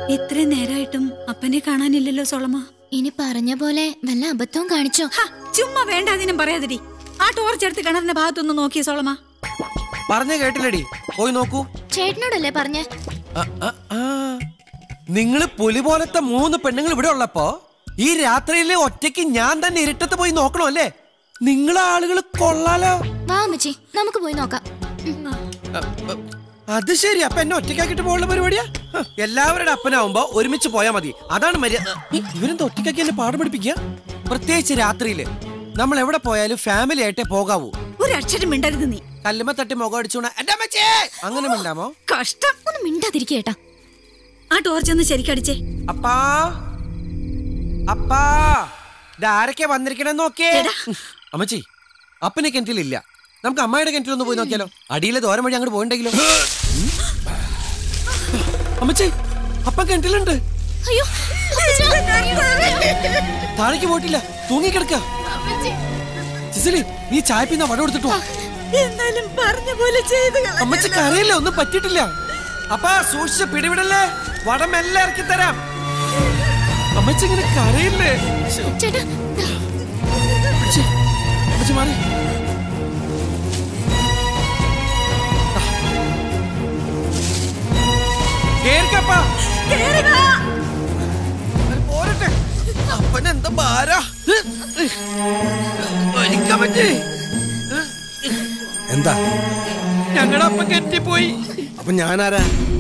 ഇത്രയും നേരായിട്ടും അപ്പനെ കാണാനില്ലല്ലോ സോളമ ഇനി പറഞ്ഞ പോലെ വല്ല അബദ്ധവും കാണിച്ചോ ഹ, ചുമ്മാ വേണ്ടാതിനും പറയാതിരി ആ ടോർച്ച് എടുത്ത് കിണറിന്റെ ഭാഗത്തൊന്ന് നോക്കിയ സോളമ പറഞ്ഞ കേട്ടില്ലടി പോയി നോക്കൂ ചേട്ടനോടല്ലേ പറഞ്ഞേ നിങ്ങള് പുലി പോലത്തെ മൂന്ന് പെണ്ണുങ്ങൾ ഇവിടെ ഉള്ളപ്പോ ഈ രാത്രിയിലെ ഒറ്റയ്ക്ക് ഞാൻ തന്നെ ഇരുട്ടത്ത് പോയി നോക്കണോ അല്ലേ നിങ്ങളെ ആളുകൾ കൊള്ളാലോ വാ അമ്മച്ചി നമുക്ക് പോയി നോക്കാം ഉം. അ, അ, അത് ശരി അപ്പൊ എന്നെ ഒറ്റയ്ക്കാക്കിട്ട് പോകാനുള്ള പരിപാടിയാ ഹ, എല്ലാവരുടെ അപ്പനാവുമ്പോ ഒരുമിച്ച് പോയാ മതി അതാണ് മര്യാദ ഇവരെന്താ ഒറ്റയ്ക്കാക്കി എന്നെ പാഠം പഠിപ്പിക്കുക പ്രത്യേകിച്ച് രാത്രിയില് നമ്മൾ എവിടെ പോയാലും ഫാമിലി ആയിട്ടേ പോകാവൂ ഒരു അക്ഷരം മിണ്ടരുത് നീ കല്ലുമ്മ തട്ടി മുഖം അടിച്ചോണ എന്റെ അമ്മച്ചേ അങ്ങനെ മിണ്ടാമോ കഷ്ടം ഒന്ന് മിണ്ടാതിരിക്കേട്ടാ ആ ടോർച്ച് ഒന്ന് ശരിക്കടിച്ചേ അപ്പാ അപ്പാ ഇതാരൊക്കെ വന്നിരിക്കണെന്ന് നോക്കിയേ എടാ. അമ്മച്ചി അപ്പനെ കിണറ്റിലില്ല നമുക്ക് അമ്മയുടെ കിണറ്റിലൊന്ന് പോയി നോക്കിയാലോ അടിയിലെ ദോരം വഴി അങ്ങോട്ട് പോയിണ്ടെങ്കിലോ ഉം. അമ്മച്ചി അപ്പൻ കിണറ്റിലുണ്ട് അയ്യോ താഴേക്ക് പോയിട്ടില്ല തൂങ്ങിക്കിടക്ക സിസിലി നീ ചായപ്പിന്ന വട കൊടുത്തിട്ടോ എന്നാലും പറഞ്ഞ പോലെ ചെയ്ത് അമ്മച്ചി കരയില്ല ഒന്നും പറ്റിയിട്ടില്ല അപ്പാ സൂക്ഷിച്ച് പിടിവിടല്ലേ വടം എല്ലാം ഇറക്കി തരാം അമ്മച്ചി ഇങ്ങനെ കരയില്ലേ ശ്ശോ. ചേട്ടാ അമ്മച്ചി, അമ്മച്ചി മാറി കേറിക്കപ്പാ. അത് പോരട്ടെ അപ്പനെന്താ ഭാരാ വലിക്കാൻ പറ്റേ എന്താ ഞങ്ങളുടെ അപ്പൻ കെറ്റിപ്പോയി അപ്പൊ ഞാനാരാ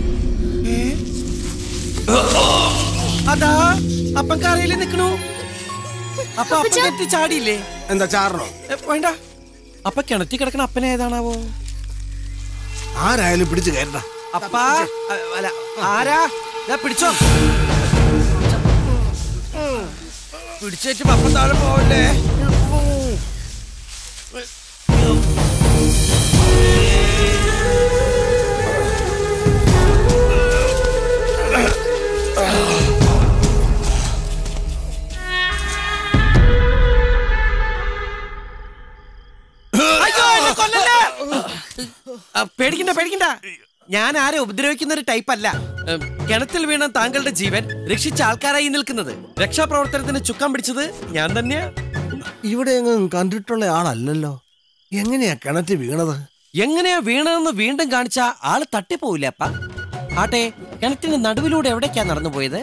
അതാ അപ്പൻ കരയിൽ നിക്കണു അപ്പൊ അപ്പൻ കെട്ടി ചാടിയില്ലേ എന്താ ചാറണോ എ, വേണ്ട അപ്പൊ കിണറ്റി കിടക്കണ അപ്പൻ ഏതാണാവോ ആരായാലും പിടിച്ചു കയറണ്ട അപ്പാ അ, അല്ല ആരാ ദാ പിടിച്ചോ പിടിച്ചേറ്റ് അപ്പം താഴെ പോവല്ലേ അയ്യോ, എന്നെ കൊല്ലല്ലേ? ആ, പേടിക്കണ്ട പേടിക്കണ്ട ഞാൻ ആരെ ഉപദ്രവിക്കുന്ന ഒരു ടൈപ്പ് അല്ല ഉം, കിണറ്റിൽ വീണ താങ്കളുടെ ജീവൻ രക്ഷിച്ച ആൾക്കാരായി നിൽക്കുന്നത് രക്ഷാപ്രവർത്തനത്തിന് ചുക്കാൻ പിടിച്ചത് ഞാൻ തന്നെയാ ഇവിടെ എങ്ങും കണ്ടിട്ടുള്ള ആളല്ലല്ലോ എങ്ങനെയാ കിണറ്റ് വീണത് എങ്ങനെയാ വീണതെന്ന് വീണ്ടും കാണിച്ച ആള് തട്ടിപ്പോവില്ലേ അപ്പ ആട്ടെ കിണറ്റിന് നടുവിലൂടെ എവിടേക്കാ നടന്നു പോയത്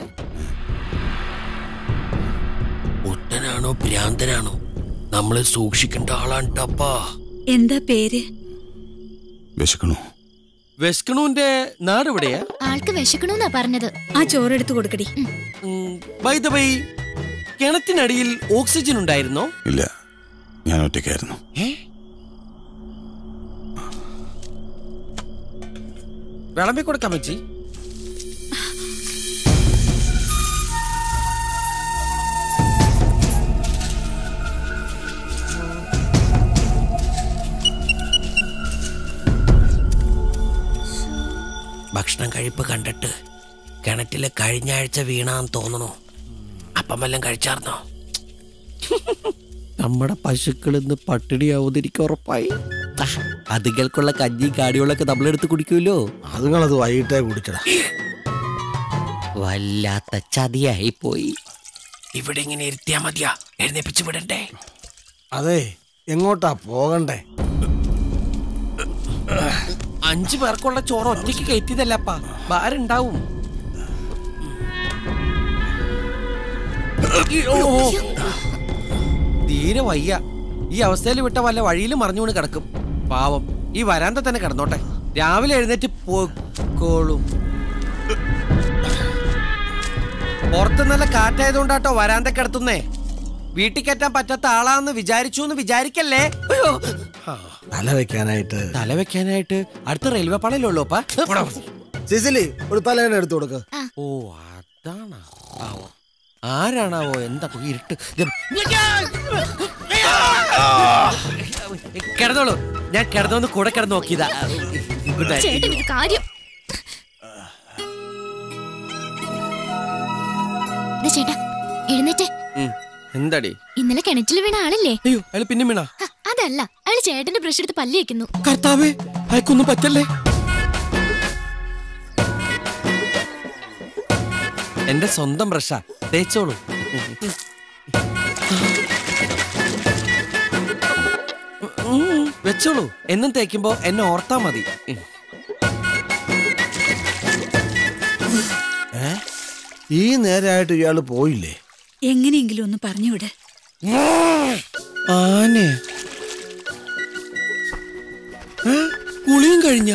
ഒട്ടനാണോ ഭ്രാന്തനാണോ നമ്മളെ സൂക്ഷിക്കേണ്ട ആളാണ് ടപ്പാ എന്താ പേര് വിശക്കണു വെസ്കണുവിന്റെ നാട് എവിടെയാ ആൾക്ക് വിശക്കണമെന്നാ പറഞ്ഞത് ആ ചോറെടുത്ത് കൊടുക്കടി ബൈ ദ ബൈ കിണറ്റിനടിയിൽ ഓക്സിജൻ ഉണ്ടായിരുന്നോ ഇല്ല ഞാൻ ഒറ്റയ്ക്കായിരുന്നു വിളമ്പി കൊടുക്കാൻ പറ്റി ഭക്ഷണം കഴിപ്പ് കണ്ടിട്ട് കിണറ്റില് കഴിഞ്ഞ ആഴ്ച വീണാന്ന് തോന്നണു അപ്പം വല്ലതും കഴിച്ചാർന്നോ നമ്മുടെ പശുക്കൾ ഇന്ന് പട്ടിണിയാവുന്നിരിക്കും ഉറപ്പായി അതുകൾക്കുള്ള കഞ്ഞി കാടികളൊക്കെ നമ്മളെടുത്ത് കുടിക്കുമല്ലോ അതുങ്ങളത് വൈകിട്ടേ കുടിച്ചടാ വല്ലാത്ത ചതിയായി പോയി ഇവിടെ ഇങ്ങനെ ഇരുത്തിയാ മതിയാ എഴുന്നേപ്പിച്ച് വിടണ്ടേ അതെ എങ്ങോട്ടാ പോകണ്ടേ അഞ്ചു പേർക്കുള്ള ചോറ് ഒറ്റയ്ക്ക് കയറ്റിയതല്ലപ്പാ ഭാരുണ്ടാവും ഓ, ഓ. തീരെ വയ്യ ഈ അവസ്ഥയിൽ വിട്ട വല്ല വഴിയിലും മറിഞ്ഞു വീണ് കിടക്കും പാവം ഈ വരാന്ത തന്നെ കിടന്നോട്ടെ രാവിലെ എഴുന്നേറ്റ് പോക്കോളും പുറത്ത് നല്ല കാറ്റായതുകൊണ്ടാട്ടോ വരാന്ത കിടത്തുന്നേ വീട്ടിൽ കയറ്റാൻ പറ്റാത്ത ആളാന്ന് വിചാരിച്ചു എന്ന് വിചാരിക്കല്ലേ അയ്യോ തല വെക്കാനായിട്ട് തല വെക്കാനായിട്ട് അടുത്ത റെയിൽവേ പാളയിലുള്ളൂ അപ്പ സിസിലി ഒരു തലേനെ എടുത്തു കൊടുക്ക് ഓ അതാണ് ആവോ ആരാണാവോ എന്താ ഇപ്പൊ ഇരുട്ട് ഇത് കിടന്നോളൂ ഞാൻ കിടന്നോന്ന് കൂടെ കിടന്ന് നോക്കിയതാ ഗുഡ് നൈറ്റ് ചേട്ടൻ ഇത് കാര്യം ദേ ചേട്ടാ എഴുന്നേറ്റ് എന്താടി ഇന്നലെ കിണറ്റിൽ വീണ ആളല്ലേ അയ്യോ അയാൾ പിന്നെ വീണ ഹ, അതല്ല അയാൾ ചേട്ടന്റെ ബ്രഷ് എടുത്ത് പല്ലി വെക്കുന്നു കർത്താവേ അയക്കൊന്നും പറ്റല്ലേ എന്റെ സ്വന്തം ബ്രഷാ തേച്ചോളൂ ഉം, വെച്ചോളൂ എന്നും തേക്കുമ്പോ എന്നെ ഓർത്താ മതി ഉം. ഈ നേരമായിട്ട് ഇയാള് പോയില്ലേ എങ്ങനെയെങ്കിലും ഒന്ന് പറഞ്ഞുവിട് ആനെ ഏ? കുളിയും കഴിഞ്ഞ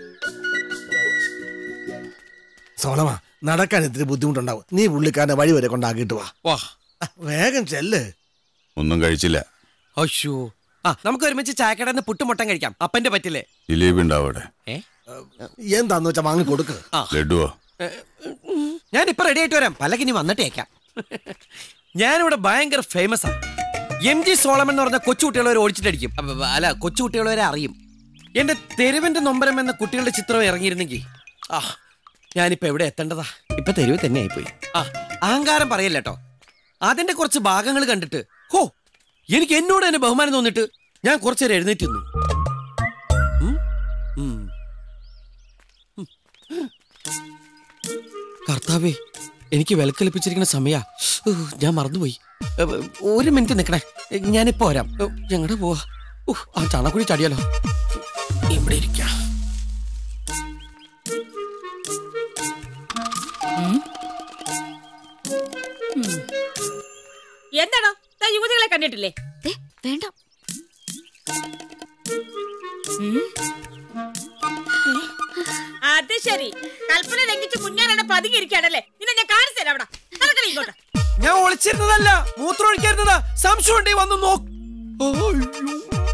സോളമ നടക്കാൻ ഇത്തിരി ബുദ്ധിമുട്ടുണ്ടാവും നീ പുള്ളിക്കാരനെ വഴി വരെ കൊണ്ടാക്കിയിട്ട് വാ വാ ആ, വേഗം ചെല്ല് ഒന്നും കഴിച്ചില്ല അയ്യോ ആ നമുക്ക് ഒരുമിച്ച് ചായക്കടയിൽ നിന്ന് പുട്ടുമുട്ടം കഴിക്കാം അപ്പന്റെ പറ്റില്ലേ ജിലേബി ഉണ്ടാവടെ ഏ എന്താന്ന് വെച്ചാ വാങ്ങി കൊടുക്ക് ലഡുവോ ഞാൻ ഇപ്പൊ റെഡി ആയിട്ട് വരാം പലകിനി വന്നിട്ടേക്കാം ഞാനിവിടെ ഭയങ്കര ഫേമസ് ആണ് എം ജി സോളമൻ എന്ന് പറഞ്ഞ കൊച്ചുകുട്ടികളെ ഓടിച്ചിട്ടടിക്കും അപ്പ, അല്ല കൊച്ചുകുട്ടികളെ അറിയും എന്റെ തെരുവിന്റെ നൊമ്പരം എന്ന കുട്ടികളുടെ ചിത്രം ഇറങ്ങിയിരുന്നെങ്കിൽ ആ ഞാനിപ്പോ എവിടെ എത്തേണ്ടതാ ഇപ്പൊ തെരുവ് തന്നെ ആയിപ്പോയി ആ അഹങ്കാരം പറയല്ലേട്ടോ അതിന്റെ കുറച്ച് ഭാഗങ്ങൾ കണ്ടിട്ട് ഹോ എനിക്ക് എന്നോട് തന്നെ ബഹുമാനം തോന്നിട്ട് ഞാൻ കുറച്ചേരം എഴുന്നേറ്റ് നിന്നു ഉം, ഉം. കർത്താവേ എനിക്ക് വിലക്കലിപ്പിച്ചിരിക്കുന്ന സമയ ഞാൻ മറന്നുപോയി ഏ, ഒരു മിനിറ്റ് നിൽക്കണേ ഞാനിപ്പോ വരാം ഞങ്ങളുടെ പോവാ ഉഹ്, ആ ചാണക്കുഴി ചാടിയാലോ ഇവിടെ ഇരിക്കാം എന്താണോ താൻ യുവതികളെ കണ്ടിട്ടില്ലേ ദേ, വേണ്ട അത് ശരി കൽപ്പന ലംഘിച്ച് മുന്നേറാണ് പതുങ്ങിയിരിക്കുകയാണല്ലേ നിന്നെ ഞാൻ കാണിച്ചു തരാം അവിടെ നടക്കണേ ഇങ്ങോട്ട് ഞാൻ ഒളിച്ചിരുന്നതല്ല മൂത്രം ഒഴിക്കായിരുന്നതാ സംശയം ഉണ്ടെങ്കിൽ വന്ന് നോക്ക്